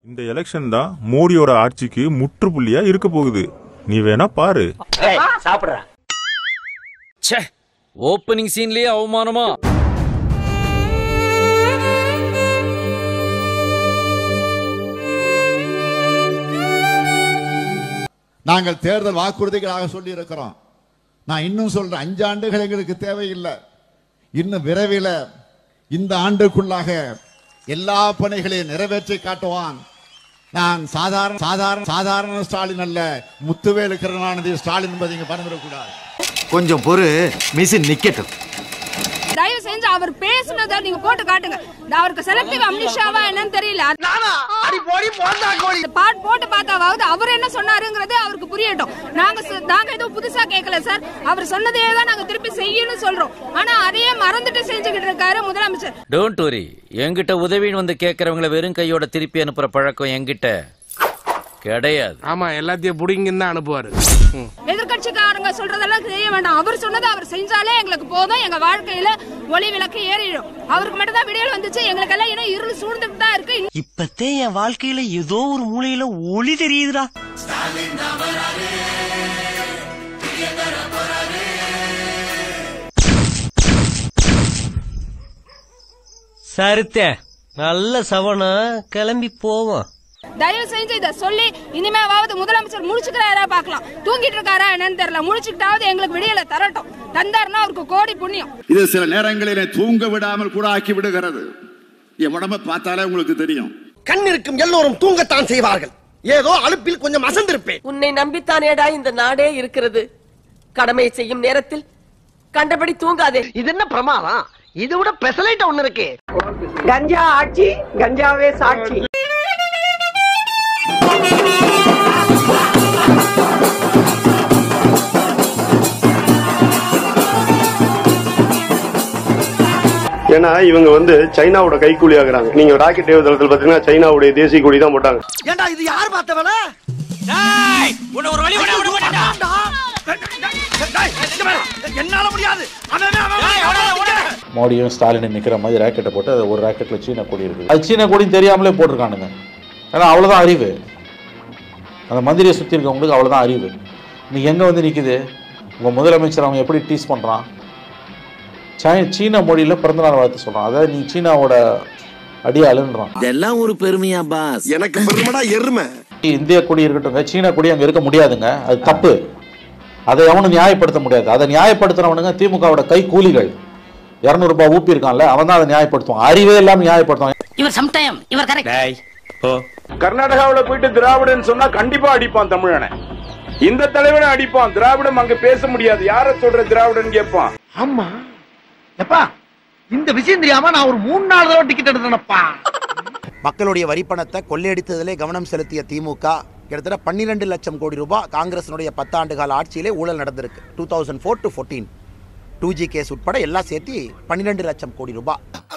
இந்த எலெக்ஷன் தான் மோடியோட ஆட்சிக்கு முற்றுப்புள்ளியா இருக்க போகுது நீ வேணா பாரு சாப்பிடுறேன் ச்சே ஓப்பனிங் சீன்லயே அவமானமா நாங்கள் தேர்தல் வாக்குறுதிகளாக சொல்லி இருக்கிறோம் நான் இன்னும் சொல்றேன் அஞ்சு ஆண்டுகள் எங்களுக்கு தேவையில்லை இன்னும் விரைவில் இந்த ஆண்டுக்குள்ளாக எல்லா பணிகளையும் நிறைவேற்றி காட்டுவான் நான் சாதாரண சாதாரண சாதாரண ஸ்டாலின் அல்ல முத்துவேலு கருணாநிதி ஸ்டாலின் என்பதை இங்க மறந்துடக்கூடாது கொஞ்சம் பொறு மிஷின் நிக்கட்டும் தயவு செஞ்சு அவர் பேசுனதை நீங்க போட்டு காட்டுங்க இந்த அவருக்கு செலக்டிவ் அம்னிஷாவா என்னன்னு தெரியல இந்த பாட் போட்டு பார்த்தாவது அவர் என்ன சொன்னாருங்கிறது அவருக்கு புரியட்டும் நாங்க சொ- நாங்க எதுவும் புதுசா கேட்கல சார் அவர் சொன்னதே தான் நாங்க திருப்பி செய்யணும்னு சொல்றோம் ஆனா அதையே மறந்துட்டு செஞ்சுக்கிட்டு இருக்காரு முதலமைச்சர் டோன்ட் வரி என்கிட்ட உதவின்னு வந்து கேட்கறவங்கள வெறும் கையோட திருப்பி அனுப்புற பழக்கம் என்கிட்ட கிடையாது ஆமா எல்லாத்தையும் புடிங்கன்னு தான் அனுப்புவாரு ம். எதிர்கட்சிக்காரங்க சொல்றதெல்லாம் செய்ய வேண்டாம் அவர் சொன்னதை அவர் செஞ்சாலே எங்களுக்கு போதும் எங்க வாழ்க்கையில ஒளி விளக்கு ஏறிடும் அவருக்கு மட்டும் தான் விடியல் வந்துச்சு எங்களுக்கு எல்லாம் இன்னும் இருள் சூழ்ந்துட்டு தான் இருக்கு இப்பத்தே என் வாழ்க்கையில ஏதோ ஒரு மூலையில ஒளி தெரியுதுடா சரித்த நல்ல சவனா கிளம்பி போவோம் தயவு செஞ்சு இத சொல்லி இனிமேவாவது முதலமைச்சர் முழிச்சுக்கிறாரா பார்க்கலாம் தூங்கிட்டு இருக்காரா என்னன்னு தெரியல முழிச்சுக்கிட்டாவது எங்களுக்கு விடியல தரட்டும் தந்தாருன்னா அவருக்கு கோடி புண்ணியம் இது சில நேரங்களிலே தூங்க விடாமல் கூட ஆக்கி விடுகிறது என் உடம்ப பார்த்தாலே உங்களுக்கு தெரியும் கண் இருக்கும் எல்லோரும் தூங்கத்தான் செய்வார்கள் ஏதோ அலுப்பில் கொஞ்சம் அசந்திருப்பேன் உன்னை நம்பித்தானேடா இந்த நாடே இருக்கிறது கடமை செய்யும் நேரத்தில் கண்டபடி தூங்காதே இது என்ன பிரமாதம் இது விட பெசலைட்ட ஒண்ணு இருக்கு கஞ்சா ஆட்சி கஞ்சாவே சாட்சி ஏன்னா இவங்க வந்து சைனாவோட கைக்கூலி ஆகுறாங்க நீங்க ராக்கெட் ஏவுதளத்தில் பாத்தீங்கன்னா சைனாவுடைய தேசிய கொடி தான் போட்டாங்க ஏண்டா இது யார் பார்த்த வேலை என்னால முடியாது அவன் அவன் அவன் மோடியும் ஸ்டாலினும் நிக்கிற மாதிரி ராக்கெட்டை போட்டு அது ஒரு ராக்கெட்ல சீன கொடி இருக்குது அது சீன கொடின்னு தெரியாமலே போட்டிருக்கானுங்க ஏன்னா அவ்வளவுதான் அறிவு அந்த மந்திரியை சுற்றி இருக்கவங்களுக்கு அவ்வளவுதான் அறிவு இன்னைக்கு எங்க வந்து நிக்குது உங்க முதலமைச்சர் அவன் எப்படி டீஸ் பண்றான் சை சீன மொழியில பிறந்தநாள் வாழ்த்து சொல்றான் அதாவது நீ சீனாவோட அடியாளுன்றான் இதெல்லாம் ஒரு பெருமையா பாஸ் எனக்கு பெருமடா எருமை இந்திய கொடி இருக்கட்டுங்க சீன கொடி அங்க இருக்க முடியாதுங்க அது தப்பு அதை எவனும் நியாயப்படுத்த முடியாது அதை நியாயப்படுத்துறவனுங்க திமுகவோட கை கூலிகள் இரநூறுபா ஊப்பி இருக்கான்ல அவன் தான் அதை நியாயப்படுத்துவான் அறிவே இல்லாம நியாயப்படுத்துவான் இவர் சம்டைம் இவர் கரெக்ட் கர்நாடகாவுல போயிட்டு திராவிடன் சொன்னா கண்டிப்பா அடிப்பான் தமிழனை இந்த தலைவனை அடிப்பான் திராவிடம் அங்க பேச முடியாது யார சொல்ற திராவிடன் கேட்பான் ஆமா எப்பா இந்த விஷயம் தெரியாம நான் ஒரு மூணு நாலு தடவை டிக்கெட் எடுத்தேனப்பா மக்களுடைய வரிப்பணத்தை கொள்ளையடித்ததிலே கவனம் செலுத்திய திமுக கிட்டத்தட்ட பன்னிரெண்டு லட்சம் கோடி ரூபாய் காங்கிரசினுடைய பத்தாண்டு கால ஆட்சியிலே ஊழல் நடந்திருக்கு two thousand four to fourteen two G case உட்பட எல்லாம் சேர்த்து பன்னிரெண்டு லட்சம் கோடி ரூபாய்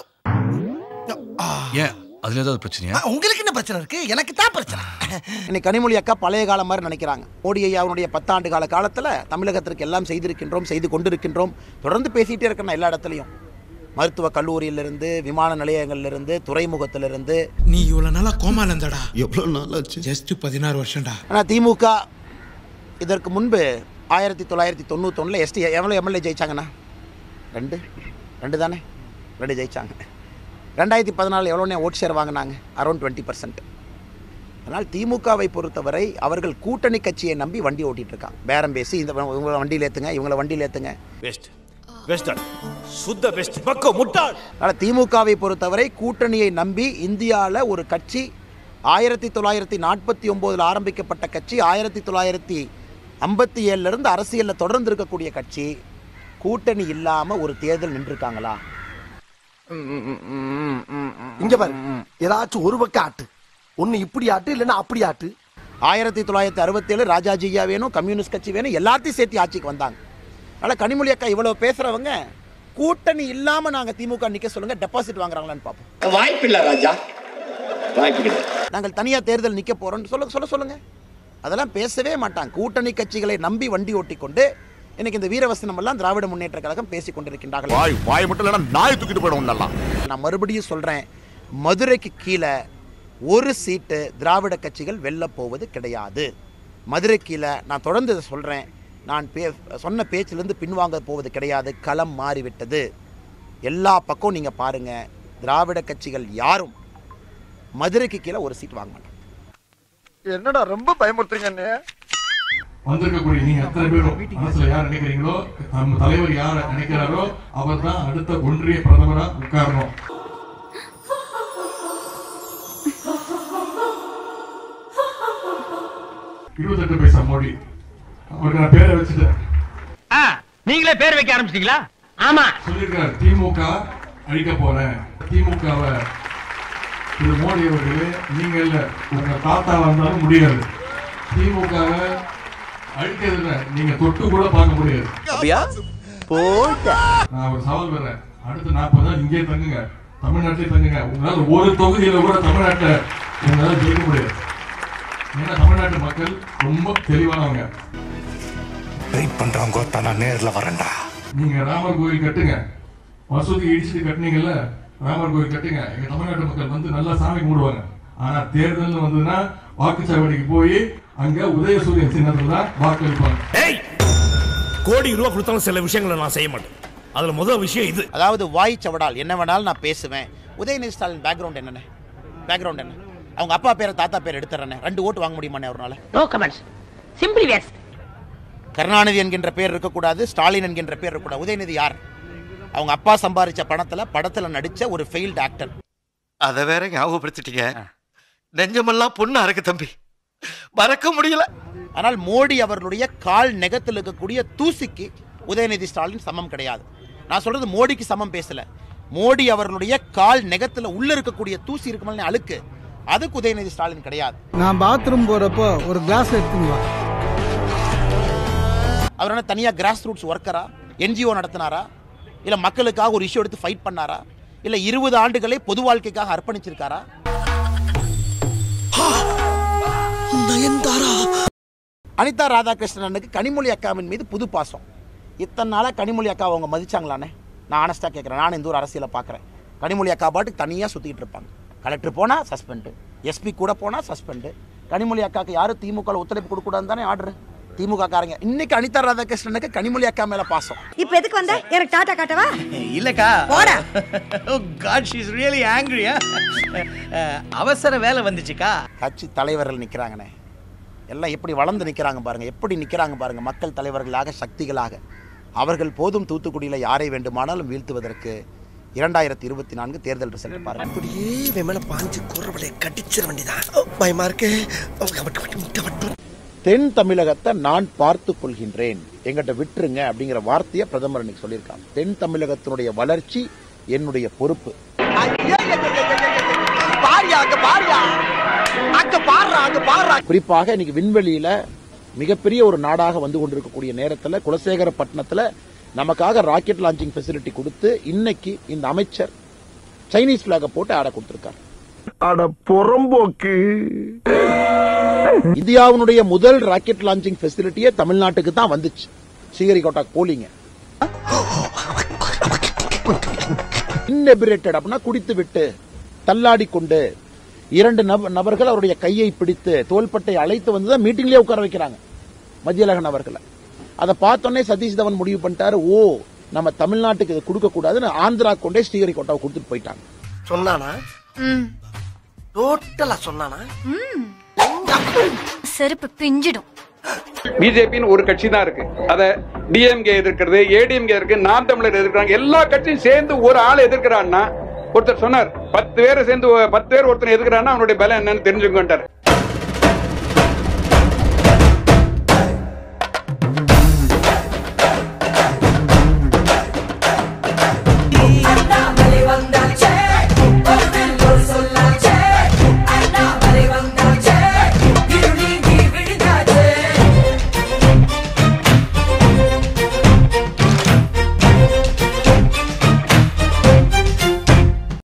ஏன் அதுல ஏதாவது பிரச்சனையா உங்களுக்கு என்ன பிரச்சனை இருக்கு எனக்கு தான் பிரச்சனை இன்னைக்கு கனிமொழி அக்கா பழைய காலம் மாதிரி நினைக்கிறாங்க மோடி ஐயாவுடைய பத்தாண்டு கால காலத்தில் தமிழகத்திற்கு எல்லாம் செய்திருக்கின்றோம் செய்து கொண்டிருக்கின்றோம் தொடர்ந்து பேசிட்டே இருக்கணும் எல்லா இடத்துலையும் மருத்துவ கல்லூரியிலிருந்து விமான நிலையங்கள்லேருந்து துறைமுகத்திலிருந்து நீ இவ்வளவு நாளா கோமால இருந்தடா எவ்வளவு நாள் ஆச்சு ஜஸ்ட் பதினாறு வருஷம்டா ஆனால் திமுக இதற்கு முன்பு ஆயிரத்தி தொள்ளாயிரத்தி தொண்ணூத்தொன்னில் எஸ்டி எவ்வளோ எம்எல்ஏ ஜெயிச்சாங்கண்ணா ரெண்டு ரெண்டு தானே ரெண்டு ஜெயிச்சாங்க ரெண்டாயிரத்தி பதினாலு எவ்வளோனே ஓட் ஷேர் வாங்கினாங்க அரௌண்ட் டுவெண்ட்டி பர்சன்ட் அதனால் திமுகவை பொறுத்தவரை அவர்கள் கூட்டணி கட்சியை நம்பி வண்டி ஓட்டிட்டு இருக்காங்க பேரம் பேசி இந்த இவங்களை வண்டியில் ஏற்றுங்க இவங்களை வண்டியில் ஏற்றுங்க பெஸ்ட் பெஸ்ட் சுத்த பெஸ்ட் பக்கோ முட்டாள் அதனால் திமுகவை பொறுத்தவரை கூட்டணியை நம்பி இந்தியாவில் ஒரு கட்சி ஆயிரத்தி தொள்ளாயிரத்தி நாற்பத்தி ஒம்போதில் ஆரம்பிக்கப்பட்ட கட்சி ஆயிரத்தி தொள்ளாயிரத்தி ஐம்பத்தி ஏழுலேருந்து அரசியலில் தொடர்ந்து இருக்கக்கூடிய கட்சி கூட்டணி இல்லாமல் ஒரு தேர்தல் நின்றுருக்காங்களா இங்க பாரு ஏதாச்சும் ஒரு பக்கம் ஆட்டு ஒண்ணு இப்படி ஆட்டு இல்லைன்னா அப்படி ஆட்டு ஆயிரத்தி தொள்ளாயிரத்தி அறுபத்தேழு ராஜாஜியா வேணும் கம்யூனிஸ்ட் கட்சி வேணும் எல்லாத்தையும் சேர்த்து ஆட்சிக்கு வந்தாங்க அதனால் கனிமொழி அக்கா இவ்வளோ பேசுகிறவங்க கூட்டணி இல்லாமல் நாங்கள் திமுக நிற்க சொல்லுங்கள் டெபாசிட் வாங்குறாங்களான்னு பார்ப்போம் வாய்ப்பில்லை ராஜா வாய்ப்பு நாங்கள் தனியாக தேர்தல் நிற்க போகிறோம்னு சொல்ல சொல்ல சொல்லுங்கள் அதெல்லாம் பேசவே மாட்டாங்க கூட்டணி கட்சிகளை நம்பி வண்டி ஓட்டி கொண்டு இன்னைக்கு இந்த வீரவசனம் எல்லாம் திராவிட முன்னேற்ற கழகம் பேசிக் கொண்டிருக்கின்றார்கள் வாய் வாய் மட்டும் இல்லைன்னா நாய் தூக்கிட்டு போயிடும் நல்லா நான் மறுபடியும் சொல்கிறேன் மதுரைக்கு கீழே ஒரு சீட்டு திராவிட கட்சிகள் வெல்ல போவது கிடையாது மதுரை கீழே நான் தொடர்ந்து இதை சொல்கிறேன் நான் பே சொன்ன பேச்சிலிருந்து பின்வாங்க போவது கிடையாது களம் மாறிவிட்டது எல்லா பக்கம் நீங்கள் பாருங்கள் திராவிட கட்சிகள் யாரும் மதுரைக்கு கீழே ஒரு சீட் வாங்க மாட்டாங்க என்னடா ரொம்ப பயமுறுத்துறீங்க அண்ணே வந்திருக்கக்கூடிய நீங்க அத்தனை பேரும் மனசுல யார் நினைக்கிறீங்களோ நம்ம தலைவர் யார நினைக்கிறாரோ அவர் தான் அடுத்த ஒன்றிய பிரதமரா உட்காரணும் இருபத்தெட்டு பைசா மோடி அவருக்கு நான் பேரை வச்சுட்டேன் நீங்களே பேர் வைக்க ஆரம்பிச்சிட்டீங்களா ஆமா சொல்லியிருக்காரு திமுக அழிக்க போறேன் திமுகவை திரு மோடி அவர்களே நீங்க இல்ல உங்க தாத்தா வந்தாலும் முடியாது திமுகவை அழிக்கிறதுல நீங்க தொட்டு கூட பார்க்க முடியாது அப்படியா போட்டா நான் ஒரு சவால் வர்றேன் அடுத்த நாற்பது நாள் இங்கே தங்குங்க தமிழ்நாட்டிலே தங்குங்க உங்களால ஒரு தொகுதியில கூட தமிழ்நாட்டை உங்களால ஜெயிக்க முடியாது ஏன்னா தமிழ்நாட்டு மக்கள் ரொம்ப தெளிவானவங்க வெயிட் பண்றவங்க ஒருத்தன் நான் நேர்ல வரேன்டா நீங்க ராமர் கோயில் கட்டுங்க மசூதி இடிச்சுட்டு கட்டுனீங்கல்ல ராமர் கோயில் கட்டுங்க எங்க தமிழ்நாட்டு மக்கள் வந்து நல்லா சாமி கும்பிடுவாங்க ஆனா தேர்தல்னு வந்ததுன்னா வாக்குச்சாவடிக்கு போய் அங்க உதயசூரியன் சின்னத்துல தான் வாக்களிப்பாங்க ஏய் கோடி ரூபா கொடுத்தாலும் சில விஷயங்களை நான் செய்ய மாட்டேன் அதுல முதல் விஷயம் இது அதாவது வாய் சவடால் என்ன வேணாலும் நான் பேசுவேன் உதயநிதி ஸ்டாலின் பேக்ரவுண்ட் என்னண்ணே பேக்ரவுண்ட் என்ன அவங்க அப்பா பேரை தாத்தா பேர் எடுத்துறேன் ரெண்டு ஓட்டு வாங்க முடியுமாண்ணே அவரால் no comments simply waste Karunanidhi என்கின்ற பேர் இருக்கக்கூடாது ஸ்டாலின் என்கின்ற பேர் இருக்கக்கூடாது உதயநிதி யார் அவங்க அப்பா சம்பாதிச்ச பணத்துல படத்துல நடிச்ச ஒரு ஃபெயில்டு ஆக்டர் அத வேற ஞாபகப்படுத்திட்டீங்க நெஞ்சமெல்லாம் பொண்ணா இருக்கு தம்பி மறக்க முடியல ஆனால் மோடி அவர்களுடைய கால் நெகத்தில் இருக்கக்கூடிய தூசிக்கு உதயநிதி ஸ்டாலின் சமம் கிடையாது நான் சொல்றது மோடிக்கு சமம் பேசல மோடி அவர்களுடைய கால் நெகத்துல உள்ள இருக்கக்கூடிய தூசி இருக்குமே அழுக்கு அதுக்கு உதயநிதி ஸ்டாலின் கிடையாது நான் பாத்ரூம் போறப்போ ஒரு கிளாஸ் எடுத்துன்னு வா அவர் என்ன தனியா கிராஸ் ரூட்ஸ் ஒர்க்கரா என்ஜிஓ நடத்தினாரா இல்ல மக்களுக்காக ஒரு இஷ்யூ எடுத்து ஃபைட் பண்ணாரா இல்ல இருபது ஆண்டுகளை பொது வாழ்க்கைக்காக அர்ப்பணிச்சிருக்காரா அனிதா ராதாகிருஷ்ணனுக்கு கனிமொழி அக்காவின் மீது புது பாசம் இத்தனை நாளா கனிமொழி அக்கா அவங்க மதிச்சாங்களானே நான் ஆனஸ்டா கேட்குறேன் நான் இந்த ஒரு அரசியலை பார்க்குறேன் கனிமொழி அக்கா பாட்டுக்கு தனியாக சுற்றிக்கிட்டு இருப்பாங்க கலெக்டர் போனால் சஸ்பெண்டு எஸ்பி கூட போனால் சஸ்பெண்டு கனிமொழி அக்காவுக்கு யாரும் திமுக ஒத்துழைப்பு கொடுக்கூடாதுன்னு தானே ஆர்டர் திமுக காரங்க இன்னைக்கு அனிதா ராதாகிருஷ்ணனுக்கு கனிமொழி அக்கா மேல பாசம் இப்ப எதுக்கு வந்த எனக்கு டாடா காட்டவா இல்லக்கா போடா. God she is really angry அவசர வேலை வந்துச்சுக்கா கட்சி தலைவர்கள் நிற்கிறாங்கண்ணே எல்லாம் எப்படி வளர்ந்து நிற்கிறாங்க பாருங்க எப்படி நிற்கிறாங்க பாருங்க மக்கள் தலைவர்களாக சக்திகளாக அவர்கள் போதும் தூத்துக்குடியில் யாரை வேண்டுமானாலும் வீழ்த்துவதற்கு இரண்டாயிரத்தி இருபத்தி நான்கு தேர்தல் ரிசல்ட் பாருங்க அப்படியே இவன் மேல பாஞ்சு குறவடைய கடிச்சிட வேண்டியதான் பயமா இருக்கு தென் தமிழகத்தை நான் பார்த்து கொள்கின்றேன் எங்கிட்ட விட்டுருங்க அப்படிங்கிற வார்த்தையை பிரதமர் இன்னைக்கு சொல்லியிருக்காங்க தென் தமிழகத்தினுடைய வளர்ச்சி என்னுடைய பொறுப்பு பாரியா அங்க பாரியா அங்க பாடுறா அங்க பாடுறா குறிப்பாக இன்னைக்கு விண்வெளியில மிகப்பெரிய ஒரு நாடாக வந்து கொண்டிருக்கக்கூடிய நேரத்தில் குலசேகரப்பட்டினத்துல நமக்காக ராக்கெட் லான்ச்சிங் ஃபெசிலிட்டி கொடுத்து இன்னைக்கு இந்த அமைச்சர் சைனீஸ் பிளாக போட்டு ஆட கொடுத்திருக்காரு அட புறம்போக்கு இந்தியாவினுடைய முதல் ராக்கெட் லான்ச்சிங் ஃபெசிலிட்டியே தமிழ்நாட்டுக்கு தான் வந்துச்சு ஸ்ரீஹரிகோட்டா போலிங்க இன்னெபிரேட்டட் அப்படின்னா குடித்து விட்டு தள்ளாடி கொண்டு இரண்டு நப- நபர்கள் அவருடைய கையை பிடித்து தோள்பட்டை அழைத்து வந்து தான் மீட்டிங்லயே உட்கார வைக்கிறாங்க மத்தியலகன் அவர்களை அதை பார்த்தோன்னே சதீஷ் தவன் முடிவு பண்ணிட்டாரு ஓ நம்ம தமிழ்நாட்டுக்கு இதை கொடுக்க கூடாதுன்னு ஆந்திரா கொண்டே ஸ்ரீஹரிகோட்டாவை கொடுத்துட்டு போயிட்டாங்க சொன்னானா டோட்டலா சொன்னானா செருப்பு பிஞ்சிடும் பிஜேபின்னு ஒரு கட்சி தான் இருக்கு அத டிஎம்கே எதிர்க்கிறது ஏடிஎம்கே இருக்கு நாம் தமிழர் எதிர்க்கிறாங்க எல்லா கட்சியும் சேர்ந்து ஒரு ஆள் எதிர்க்கிறான்னா ஒருத்தர் சொன்னார் பத்து பேரை சேர்ந்து பத்து பேர் ஒருத்தர் எதிர்க்கிறான்னா அவனுடைய பலம் என்னன்னு தெரிஞ்சுக்கொண்டார்